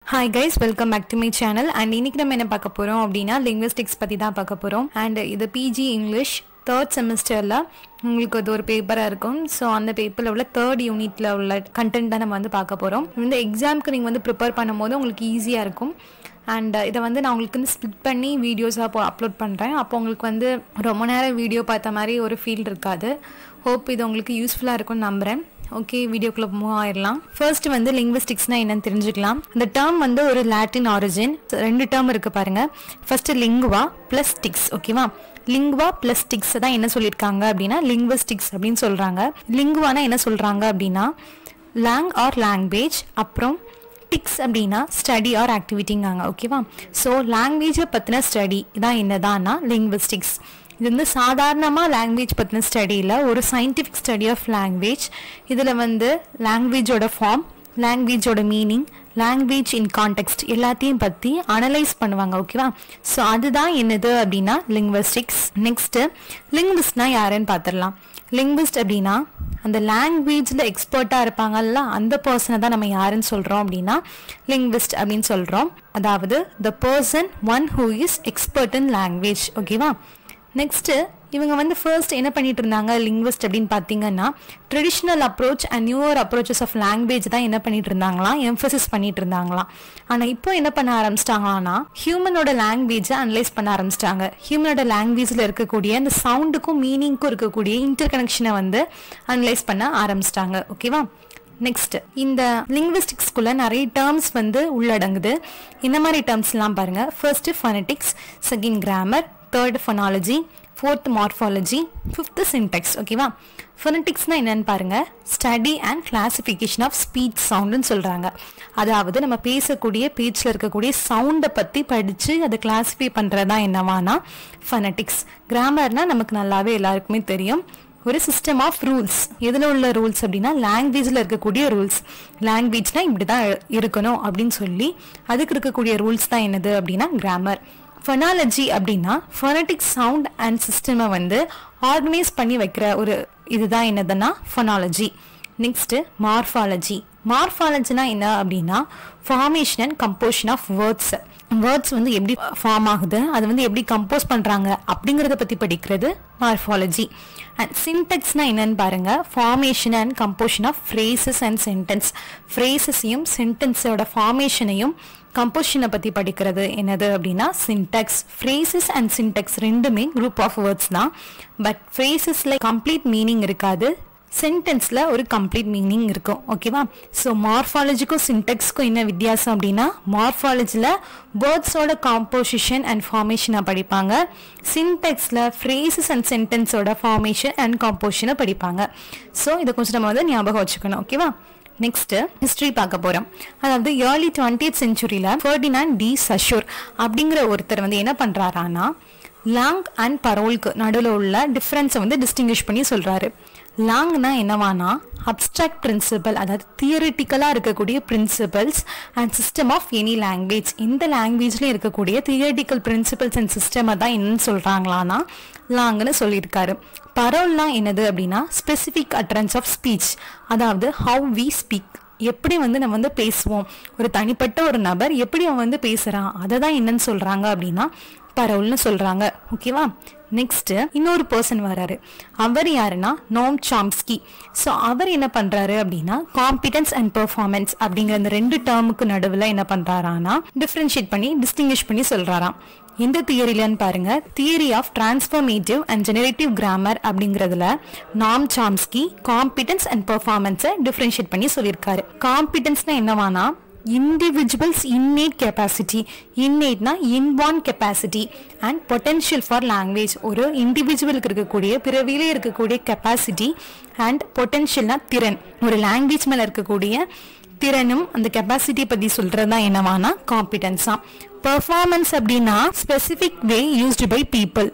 hi guys welcome back to my channel and இன்னைக்கு நம்ம என்ன பார்க்க போகிறோம் அப்படின்னா லிங்குவிஸ்டிக்ஸ் பற்றி தான் பார்க்க போகிறோம் அண்ட் இது பிஜி இங்கிலீஷ் தேர்ட் செமஸ்டரில் உங்களுக்கு அது ஒரு பேப்பராக இருக்கும் ஸோ அந்த பேப்பரில் உள்ள தேர்ட் யூனிட்டில் உள்ள கண்டென்ட் தான் நம்ம வந்து பார்க்க போகிறோம் இந்த எக்ஸாமுக்கு நீங்கள் வந்து ப்ரிப்பேர் பண்ணும்போது உங்களுக்கு ஈஸியாக இருக்கும் அண்ட் இதை வந்து நான் உங்களுக்கு வந்து ஸ்பிட் பண்ணி வீடியோஸாக இப்போ அப்லோட் பண்ணுறேன் அப்போ உங்களுக்கு வந்து ரொம்ப நேரம் வீடியோ பார்த்த மாதிரி ஒரு ஃபீல் இருக்காது ஹோப் இது உங்களுக்கு யூஸ்ஃபுல்லாக இருக்கும்னு நம்புகிறேன் ஓகே வீடியோக்குள்ள மூவ் ஆயிடலாம் ஃபர்ஸ்ட் வந்து லிங்குவிஸ்டிக்ஸ்னா என்னன்னு தெரிஞ்சுக்கலாம் இந்த டேர்ம் வந்து ஒரு லாட்டின் ஆரிஜின் ரெண்டு டேர்ம் இருக்கு பாருங்க ஃபர்ஸ்ட் லிங்குவா பிளஸ் டிக்ஸ் ஓகேவா லிங்குவா பிளஸ் டிக்ஸ் தான் என்ன சொல்லியிருக்காங்க அப்படின்னா லிங்குவஸ்டிக்ஸ் அப்படின்னு சொல்றாங்க லிங்குவானா என்ன சொல்றாங்க அப்படின்னா லாங் ஆர் லாங்குவேஜ் அப்புறம் டிக்ஸ் அப்படின்னா ஸ்டடி ஆர் ஆக்டிவிட்டிங்காங்க ஓகேவா ஸோ லாங்குவேஜை பற்றின ஸ்டடி இதான் என்னதான்னா லிங்குவிஸ்டிக்ஸ் இது வந்து சாதாரணமாக லாங்குவேஜ் பற்றின ஸ்டடியில் ஒரு சயின்டிஃபிக் ஸ்டடி ஆஃப் லாங்குவேஜ் இதில் வந்து லாங்குவேஜோட ஃபார்ம் லாங்குவேஜோட மீனிங் லாங்குவேஜ் இன் கான்டெக்ட் எல்லாத்தையும் பற்றி அனலைஸ் பண்ணுவாங்க ஓகேவா ஸோ அதுதான் என்னது அப்படின்னா லிங்குவிஸ்டிக்ஸ் நெக்ஸ்ட்டு லிங்குவிஸ்ட்னா யாருன்னு பார்த்துடலாம் லிங்குவிஸ்ட் அப்படின்னா அந்த லாங்குவேஜில் எக்ஸ்பர்ட்டாக இருப்பாங்கல்ல அந்த பர்சனை தான் நம்ம யாருன்னு சொல்கிறோம் அப்படின்னா லிங்குவிஸ்ட் அப்படின்னு சொல்கிறோம் அதாவது the person one who is expert in language ஓகேவா நெக்ஸ்ட்டு இவங்க வந்து ஃபர்ஸ்ட் என்ன பண்ணிட்டு இருந்தாங்க லிங்குவிஸ்ட் அப்படின்னு பார்த்தீங்கன்னா traditional approach and newer approaches of language தான் என்ன பண்ணிட்டு இருந்தாங்களாம் எம்ஃபசிஸ் பண்ணிட்டு இருந்தாங்களாம் ஆனால் இப்போ என்ன பண்ண ஆரம்பிச்சிட்டாங்கன்னா ஹியூமனோட லாங்குவேஜை அனலைஸ் பண்ண ஆரம்பிச்சிட்டாங்க ஹியூமனோட லாங்குவேஜில் இருக்கக்கூடிய அந்த சவுண்டுக்கும் மீனிங்க்கும் இருக்கக்கூடிய இன்டர் கனெக்ஷனை வந்து அனலைஸ் பண்ண ஆரம்பிச்சிட்டாங்க ஓகேவா நெக்ஸ்ட் இந்த லிங்குவிஸ்டிக்ஸ்குள்ள நிறைய டேர்ம்ஸ் வந்து உள்ளடங்குது இந்த மாதிரி டேர்ம்ஸ்லாம் பாருங்க first phonetics second grammar third phonology fourth morphology fifth syntax ஓகேவா ஃபொனட்டிக்ஸ்னா என்னன்னு பாருங்க study and classification of speech சவுண்டுன்னு சொல்றாங்க அதாவது நம்ம பேசக்கூடிய பேச்சில் இருக்கக்கூடிய சவுண்டை பற்றி படித்து அதை கிளாஸிஃபை பண்ணுறதா என்னவானா ஃபனட்டிக்ஸ் கிராமர்னா நமக்கு நல்லாவே எல்லாருக்குமே தெரியும் ஒரு சிஸ்டம் ஆஃப் ரூல்ஸ் எதில் உள்ள ரூல்ஸ் அப்படின்னா லாங்குவேஜில் இருக்கக்கூடிய ரூல்ஸ் லாங்குவேஜ்னா இப்படி தான் இருக்கணும் அப்படின்னு சொல்லி அதுக்கு இருக்கக்கூடிய ரூல்ஸ் தான் என்னது அப்படின்னா கிராமர் ஃபொனாலஜி அப்படின்னா ஃபொனட்டிக் சவுண்ட் அண்ட் சிஸ்டமை வந்து ஆர்கனைஸ் பண்ணி வைக்கிற ஒரு இதுதான் என்னதுன்னா ஃபொனாலஜி நெக்ஸ்ட் மார்ஃபாலஜி மார்ஃபாலஜினா என்ன அப்படின்னா formation and composition of words words வந்து எப்படி ஃபார்ம் ஆகுது அது வந்து எப்படி கம்போஸ் பண்ணுறாங்க அப்படிங்கிறத பற்றி படிக்கிறது மார்ஃபாலஜி அண்ட் சின்டெக்ஸ்னா என்னன்னு பாருங்க formation and composition of phrases and sentence ஃப்ரேசஸையும் சென்டென்ஸோட ஃபார்மேஷனையும் கம்போஷனை பற்றி படிக்கிறது என்னது அப்படின்னா சின்டெக்ஸ் ஃப்ரேசஸ் அண்ட் சின்டெக்ஸ் ரெண்டுமே குரூப் ஆஃப் வேர்ட்ஸ் தான் பட் ஃப்ரேசஸில் கம்ப்ளீட் மீனிங் இருக்காது சென்டென்ஸில் ஒரு கம்ப்ளீட் மீனிங் இருக்கும் ஓகேவா ஸோ மார்ஃபாலஜிக்கும் சின்டெக்ஸ்க்கும் என்ன வித்தியாசம் அப்படின்னா மார்ஃபாலஜியில் வேர்ட்ஸோட காம்போசிஷன் அண்ட் ஃபார்மேஷனை படிப்பாங்க சின்டெக்ஸில் ஃப்ரேசஸ் அண்ட் சென்டென்ஸோட ஃபார்மேஷன் அண்ட் காம்போஷனை படிப்பாங்க ஸோ இதை கொஞ்சம் நம்ம வந்து ஞாபகம் வச்சுக்கணும் ஓகேவா நெக்ஸ்ட் ஹிஸ்ட்ரி பார்க்க போறோம் அதாவது ஏர்லி டுவெண்ட்டியத் செஞ்சுரியில ஃபர்டினாண்ட் டி சஷூர் அப்படிங்கிற ஒருத்தர் வந்து என்ன பண்றாரானா லாங் அண்ட் பரோல்க்கு நடுவில் உள்ள டிஃப்ரென்ஸை வந்து டிஸ்டிங்கிஷ் பண்ணி சொல்றாரு லாங்னா என்னவானா அப்ட்ராக்ட் பிரின்சிபல் அதாவது தியரிட்டிக்கலாக இருக்கக்கூடிய principles and system of any language இந்த லாங்குவேஜ்லேயும் இருக்கக்கூடிய தியரிட்டிக்கல் பிரின்சிபல்ஸ் அண்ட் சிஸ்டமை தான் என்னன்னு சொல்கிறாங்களான்னா லாங்னு சொல்லியிருக்காரு பரோல்னா என்னது அப்படின்னா ஸ்பெசிஃபிக் அட்ரன்ஸ் ஆஃப் ஸ்பீச் அதாவது ஹவு வி ஸ்பீக் எப்படி வந்து நம்ம வந்து பேசுவோம் ஒரு தனிப்பட்ட ஒரு நபர் எப்படி அவன் வந்து பேசுகிறான் அதை தான் என்னன்னு சொல்கிறாங்க அப்படின்னா பரோல்னு சொல்கிறாங்க ஓகேவா நெக்ஸ்ட் இன்னொரு பர்சன் வராரு அவர் யாருன்னா நோம் சாம்ஸ்கி ஸோ அவர் என்ன பண்றாரு அப்படின்னா காம்பிடன்ஸ் அண்ட் பெர்ஃபார்மன்ஸ் அப்படிங்கிற அந்த ரெண்டு டேர்முக்கு நடுவில் என்ன பண்றாரானா டிஃப்ரென்ஷியேட் பண்ணி டிஸ்டிங்கிஷ் பண்ணி சொல்றாராம் எந்த தியரிலன்னு பாருங்க theory of transformative and generative grammar அப்படிங்கிறதுல நாம் சாம்ஸ்கி காம்பிடன்ஸ் அண்ட் பெர்ஃபார்மன்ஸை டிஃப்ரென்ஷியேட் பண்ணி சொல்லியிருக்காரு காம்பிடன்ஸ்னா என்னவானா இண்டிவிஜுவல்ஸ் இன்னேட் கெப்பாசிட்டி இன்னேட்னா inborn capacity and potential for language ஒரு இண்டிவிஜுவலுக்கு இருக்கக்கூடிய பிறவியிலே இருக்கக்கூடிய கெப்பாசிட்டி அண்ட் பொட்டென்ஷியல்னா திறன் ஒரு லாங்குவேஜ் மேலே இருக்கக்கூடிய திறனும் அந்த கெப்பாசிட்டி பற்றி சொல்கிறது தான் என்னவானா காம்பிடன்ஸா பெர்ஃபார்மன்ஸ் அப்படின்னா specific way used by people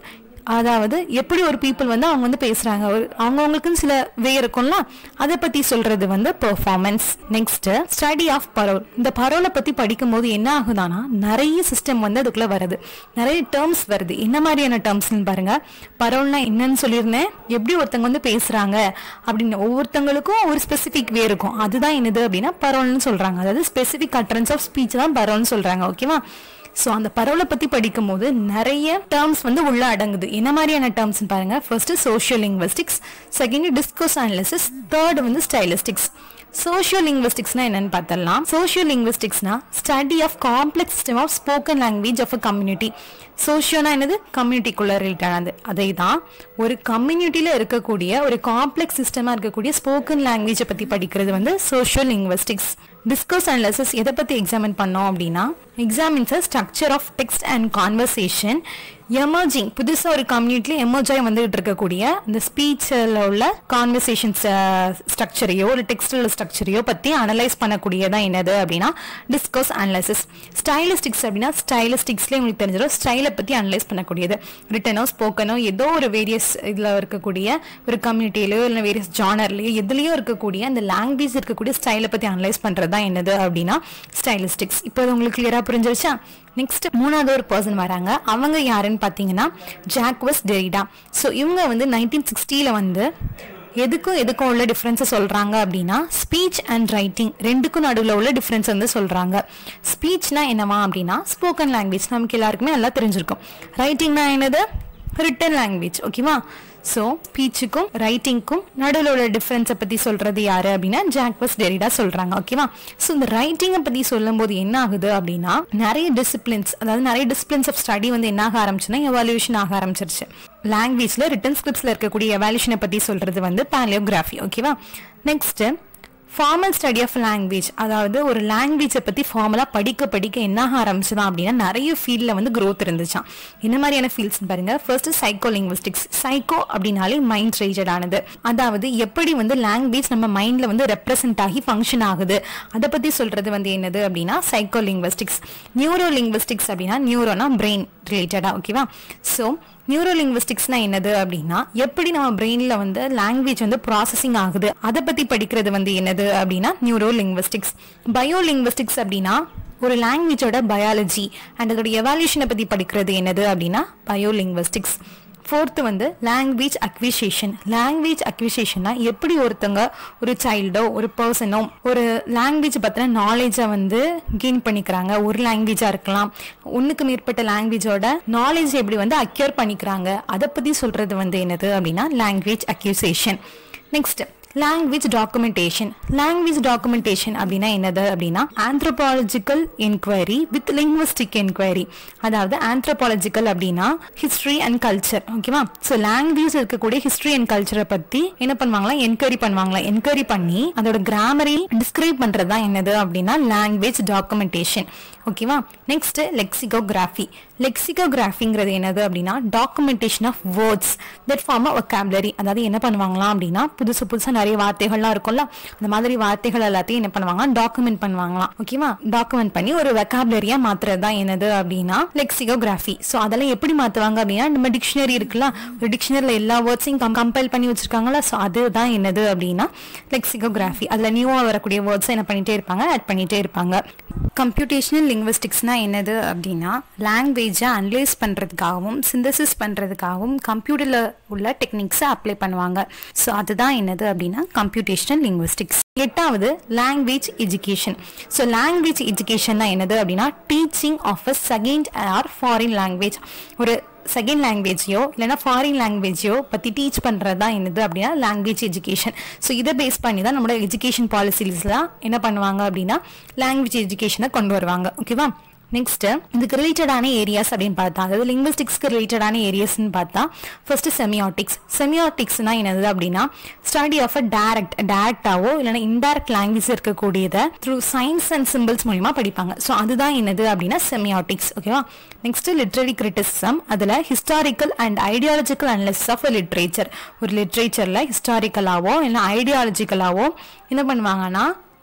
அதாவது எப்படி ஒரு பீப்புள் வந்து அவங்க வந்து பேசுறாங்க ஒரு அவங்கவுங்களுக்குன்னு சில வே இருக்கும்ல அதை பத்தி சொல்றது வந்து performance next study of parole இந்த பரோலை பத்தி படிக்கும் போது என்ன ஆகுதானா நிறைய சிஸ்டம் வந்து அதுக்குள்ள வருது நிறைய டேர்ம்ஸ் வருது என்ன மாதிரியான டேர்ம்ஸ்னு பாருங்க பரோல்னா என்னன்னு சொல்லியிருந்தேன் எப்படி ஒருத்தவங்க வந்து பேசுறாங்க அப்படின்னு ஒவ்வொருத்தவங்களுக்கும் ஒரு ஸ்பெசிபிக் வே இருக்கும் அதுதான் என்னது அப்படின்னா பரோல்னு சொல்றாங்க அதாவது ஸ்பெசிபிக் அட்ரன்ஸ் ஆஃப் ஸ்பீச் தான் பரோல்னு சொல்றாங்க ஓகேவா ஸோ அந்த பரவலை பற்றி படிக்கும் போது நிறைய டேர்ம்ஸ் வந்து உள்ள அடங்குது என்ன மாதிரியான டேர்ம்ஸ் பாருங்க first social linguistics second discourse analysis third வந்து ஸ்டைலிஸ்டிக்ஸ் சோஷியல் லிங்வஸ்டிக்ஸ்னா என்னன்னு பார்த்தலாம் சோஷியல் லிங்வஸ்டிக்ஸ்னா study of complex system of spoken language of a community சோஷியோனா என்னது கம்யூனிட்டிக்குள்ள ரிலேட்டடானது அதை தான் ஒரு கம்யூனிட்டியில் இருக்கக்கூடிய ஒரு காம்ப்ளெக்ஸ் சிஸ்டமாக இருக்கக்கூடிய ஸ்போக்கன் லாங்குவேஜை பற்றி படிக்கிறது வந்து சோஷியல் லிங்வஸ்டிக்ஸ் டிஸ்கோஸ் அனாலிசிஸ் எதை பற்றி எக்ஸாமின் பண்ணோம் அப்படின்னா examines structure of text and conversation emerging புதுசாக ஒரு கம்யூனிட்டியில் எமர்ஜ் ஆகி வந்துகிட்டு இருக்கக்கூடிய இந்த ஸ்பீச்சில் உள்ள கான்வர்சேஷன்ஸ் ஸ்ட்ரக்சரையோ ஒரு டெக்ஸ்டல் ஸ்ட்ரக்சரையோ பற்றி அனலைஸ் பண்ணக்கூடியதான் என்னது அப்படின்னா டிஸ்கோஸ் அனலைசிஸ் ஸ்டைலிஸ்டிக்ஸ் அப்படின்னா ஸ்டைலிஸ்டிக்ஸ்லேயே உங்களுக்கு தெரிஞ்சிடும் ஸ்டைலை பற்றி அனலைஸ் பண்ணக்கூடியது ரிட்டனோ ஸ்போக்கனோ ஏதோ ஒரு வேரியஸ் இதில் இருக்கக்கூடிய ஒரு கம்யூனிட்டியிலோ இல்லை வேரியஸ் ஜானர்லையோ எதுலேயோ இருக்கக்கூடிய அந்த லாங்குவேஜ் இருக்கக்கூடிய ஸ்டைலை பற்றி அனலைஸ் பண்ணுறது தான் என்னது அப்படின்னா ஸ்டைலிஸ்டிக்ஸ் இப்போ அது உங்களுக்கு கிளியராக புரிஞ்சிருச்சா நெக்ஸ்ட் மூணாவது ஒரு பர்சன் வராங்க அவங்க யாருன்னு பார்த்தீங்கன்னா ஜாக்வஸ் டெரிடா ஸோ இவங்க வந்து நைன்டீன் சிக்ஸ்டியில் வந்து எதுக்கும் எதுக்கும் உள்ள டிஃப்ரென்ஸை சொல்கிறாங்க அப்படின்னா ஸ்பீச் அண்ட் ரைட்டிங் ரெண்டுக்கும் நடுவில் உள்ள டிஃப்ரென்ஸ் வந்து சொல்கிறாங்க ஸ்பீச்னா என்னவா அப்படின்னா ஸ்போக்கன் லாங்குவேஜ் நமக்கு எல்லாருக்குமே நல்லா தெரிஞ்சிருக்கும் ரைட்டிங்னா என்னது ரிட்டன் லாங்குவேஜ் ஓகேவா ஸோ ஸ்பீச்சுக்கும் ரைட்டிங்க்கும் நடுவில் உள்ள டிஃப்ரென்ஸை பற்றி சொல்கிறது யாரு அப்படின்னா ஜாக்வஸ் டெரிடா சொல்கிறாங்க ஓகேவா ஸோ இந்த ரைட்டிங்கை பற்றி சொல்லும்போது என்ன ஆகுது அப்படின்னா நிறைய டிசிப்ளின்ஸ் அதாவது நிறைய டிசிப்ளின்ஸ் ஆஃப் ஸ்டடி வந்து என்ன ஆக ஆரம்பிச்சுன்னா எவால்யூஷன் ஆக ஆரம்பிச்சிருச்சு லாங்குவேஜில் ரிட்டன் ஸ்கிரிப்ட்ஸில் இருக்கக்கூடிய எவால்யூஷனை பற்றி சொல்கிறது வந்து பேலியோகிராஃபி ஓகேவா next formal study of language அதாவது ஒரு லாங்குவேஜை பற்றி ஃபார்மலாக படிக்க படிக்க என்ன ஆக ஆரம்பிச்சதான் அப்படின்னா நிறைய ஃபீல்டில் வந்து growth இருந்துச்சாம் என்ன மாதிரியான ஃபீல்ட்ஸ் பாருங்க ஃபர்ஸ்ட் சைக்கோ லிங்குவிஸ்டிக்ஸ் சைக்கோ அப்படின்னாலே மைண்ட் ரிலேட்டட் ஆனது அதாவது எப்படி வந்து லாங்குவேஜ் நம்ம மைண்டில் வந்து ரெப்ரசென்ட் ஆகி ஃபங்க்ஷன் ஆகுது அதை பற்றி சொல்கிறது வந்து என்னது அப்படின்னா சைக்கோ லிங்குவிஸ்டிக்ஸ் நியூரோ லிங்குவிஸ்டிக்ஸ் அப்படின்னா நியூரோனா பிரெயின் ரிலேட்டடாக ஓகேவா ஸோ நியூரோ லிங்குவிஸ்டிக்ஸ்னா என்னது அப்படின்னா எப்படி நம்ம பிரெயினில் வந்து லாங்குவேஜ் வந்து ப்ராசஸிங் ஆகுது அதை பற்றி படிக்கிறது வந்து என்னது அப்படின்னா நியூரோ லிங்குவிஸ்டிக்ஸ் பயோ லிங்குவிஸ்டிக்ஸ் அப்படின்னா ஒரு லாங்குவேஜோட பயாலஜி அண்ட் அதோட எவால்யூஷனை பற்றி படிக்கிறது என்னது அப்படின்னா பயோ லிங்குவிஸ்டிக்ஸ் ஃபோர்த்து வந்து லாங்குவேஜ் அக்விசேஷன் லாங்குவேஜ் அக்விசேஷன்னா எப்படி ஒருத்தங்க ஒரு சைல்டோ ஒரு பர்சனோ ஒரு லாங்குவேஜ் பற்றின நாலேஜை வந்து கெயின் பண்ணிக்கிறாங்க ஒரு லாங்குவேஜாக இருக்கலாம் ஒன்றுக்கு மேற்பட்ட லாங்குவேஜோட நாலேஜ் எப்படி வந்து அக்யூர் பண்ணிக்கிறாங்க அதை பற்றி சொல்கிறது வந்து என்னது அப்படின்னா language accusation next language documentation language documentation அப்படின்னா என்னது அப்படின்னா anthropological enquiry with linguistic enquiry அதாவது ஆந்த்ரோபாலஜிக்கல் அப்படின்னா ஹிஸ்ட்ரி அண்ட் கல்ச்சர் ஓகேவா ஸோ லாங்குவேஜ் இருக்கக்கூடிய ஹிஸ்ட்ரி அண்ட் கல்ச்சரை பற்றி என்ன பண்ணுவாங்களா என்கொயரி பண்ணுவாங்களா என்கொயரி பண்ணி அதோட கிராமரை டிஸ்கிரைப் பண்ணுறது தான் என்னது அப்படின்னா லாங்குவேஜ் டாக்குமெண்டேஷன் ஓகேவா நெக்ஸ்ட் லெக்சிகோகிராஃபி லெக்சிகோகிராஃபிங்கிறது என்னது அப்படின்னா documentation of words that form a vocabulary அதாவது என்ன பண்ணுவாங்களாம் அப்படின்னா புதுசு புதுசாக நிறைய வார்த்தைகள்லாம் இருக்கும்ல அந்த மாதிரி வார்த்தைகள் எல்லாத்தையும் என்ன பண்ணுவாங்க டாக்குமெண்ட் பண்ணுவாங்களாம் ஓகேவா டாக்குமெண்ட் பண்ணி ஒரு வெக்காபுலரியா மாத்துறது தான் என்னது அப்படின்னா லெக்சிகோகிராஃபி ஸோ அதெல்லாம் எப்படி மாத்துவாங்க அப்படின்னா நம்ம டிக்ஷனரி இருக்குல்ல ஒரு டிக்ஷனரியில் எல்லா வேர்ட்ஸையும் கம்பைல் பண்ணி வச்சிருக்காங்களா ஸோ அதுதான் என்னது அப்படின்னா லெக்சிகோகிராஃபி அதில் நியூவாக வரக்கூடிய வேர்ட்ஸை என்ன பண்ணிட்டே இருப்பாங்க ஆட் பண்ணிட்டே இருப்பாங்க கம்ப்யூட்டேஷனல் லிங்குவிஸ்டிக்ஸ்னா என்னது அப்படின்னா லாங்குவேஜை அனலைஸ் பண்ணுறதுக்காகவும் சிந்தசிஸ் பண்ணுறதுக்காகவும் கம்ப்யூட்டரில் உள்ள டெக்னிக்ஸை அப்ளை பண்ணுவாங்க ஸோ அதுதான் என்னது அப்படின்னா கம்ப்யூட்டேஷனல் லிங்குவிஸ்டிக்ஸ் எட்டாவது லாங்குவேஜ் எஜுகேஷன் ஸோ லாங்குவேஜ் எஜுகேஷன்னா என்னது அப்படின்னா teaching of a second or foreign language ஒரு செகண்ட் லாங்குவேஜையோ இல்லைனா ஃபாரின் லாங்குவேஜையோ பற்றி டீச் பண்ணுறது தான் என்னது அப்படின்னா லாங்குவேஜ் எஜுகேஷன் ஸோ இதை பேஸ் பண்ணி தான் நம்மளோட எஜுகேஷன் பாலிசிஸ்லாம் என்ன பண்ணுவாங்க அப்படின்னா லாங்குவேஜ் எஜுகேஷனை கொண்டு வருவாங்க ஓகேவா நெக்ஸ்ட் இதுக்கு ரிலேட்டடான ஏரியாஸ் அப்படின்னு பார்த்தா அதாவது லிங்குவிஸ்டிக்ஸ்க்கு ரிலேட்டடான ஏரியாஸ்னு பார்த்தா ஃபர்ஸ்ட் செமியாட்டிக்ஸ் செமியாட்டிக்ஸ்னா என்னது அப்படின்னா ஸ்டடி ஆஃப் அ டேரக்ட் டேரக்டாவோ இல்லைன்னா இன்டைரக்ட் லாங்குவேஜ் இருக்கக்கூடியதை த்ரூ சயின்ஸ் அண்ட் சிம்பிள்ஸ் மூலியமா படிப்பாங்க ஸோ அதுதான் என்னது அப்படின்னா செமியாட்டிக்ஸ் ஓகேவா நெக்ஸ்ட் லிட்ரரி கிரிட்டிசிசம் அதில் historical and ideological analysis of literature ஒரு லிட்ரேச்சரில் ஹிஸ்டாரிக்கலாவோ இல்லை ஐடியாலஜிக்கலாவோ என்ன பண்ணுவாங்கன்னா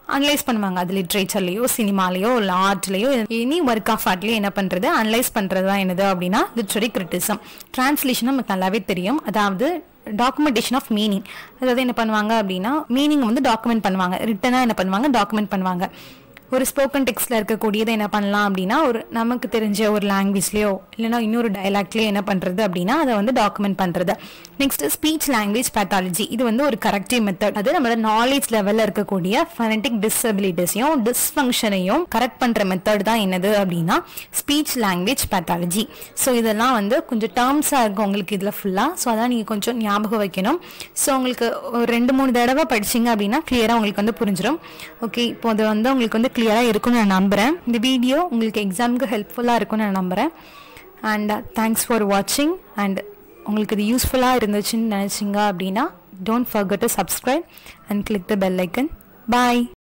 அனலைஸ் பண்ணுவாங்க அது லிட்ரேச்சர்லையோ சினிமாலேயோ இல்லை ஆர்ட்லேயோ எனி ஒர்க் ஆஃப் ஆர்ட்லேயோ என்ன பண்ணுறது அனலைஸ் பண்ணுறது தான் என்னது அப்படின்னா லிட்ரரி கிரிட்டிசம் டிரான்ஸ்லேஷன் நமக்கு நல்லாவே தெரியும் அதாவது டாக்குமெண்டேஷன் ஆஃப் மீனிங் அதாவது என்ன பண்ணுவாங்க அப்படின்னா மீனிங் வந்து டாக்குமெண்ட் பண்ணுவாங்க ரிட்டனாக என்ன பண்ணுவாங்க டாக்குமெண்ட் பண்ணுவாங்க ஒரு ஸ்போக்கன் டெக்ஸ்ட்ல இருக்கக்கூடியதை என்ன பண்ணலாம் அப்படின்னா ஒரு நமக்கு தெரிஞ்ச ஒரு லாங்குவேஜ்லயோ இல்லைன்னா இன்னொரு டயலாக்லயோ என்ன பண்றது அப்படின்னா அதை வந்து டாக்குமெண்ட் பண்றது நெக்ஸ்ட் ஸ்பீச் லாங்குவேஜ் பேத்தாலஜி இது வந்து ஒரு கரெக்டிவ் மெத்தட் அது நம்மளோட நாலேஜ் லெவல்ல இருக்கக்கூடிய ஃபனட்டிக் டிசபிலிட்டிஸையும் டிஸ்ஃபங்க்ஷனையும் கரெக்ட் பண்ற மெத்தட் தான் என்னது அப்படின்னா ஸ்பீச் லாங்குவேஜ் பேத்தாலஜி ஸோ இதெல்லாம் வந்து கொஞ்சம் டேர்ம்ஸாக இருக்கும் உங்களுக்கு இதில் ஃபுல்லாக ஸோ அதான் நீங்கள் கொஞ்சம் ஞாபகம் வைக்கணும் ஸோ உங்களுக்கு ஒரு ரெண்டு மூணு தடவை படிச்சீங்க அப்படின்னா கிளியராக உங்களுக்கு வந்து புரிஞ்சிடும் ஓகே இப்போ அது வந்து உங்களுக்கு வந்து கிளியராக இருக்கும்னு நான் நம்புகிறேன் இந்த வீடியோ உங்களுக்கு எக்ஸாமுக்கு ஹெல்ப்ஃபுல்லாக இருக்கும்னு நான் நம்புகிறேன் அண்ட் தேங்க்ஸ் ஃபார் வாட்சிங் அண்ட் உங்களுக்கு இது யூஸ்ஃபுல்லாக இருந்துச்சுன்னு நினச்சிங்க அப்படின்னா don't forget to subscribe and click the bell icon bye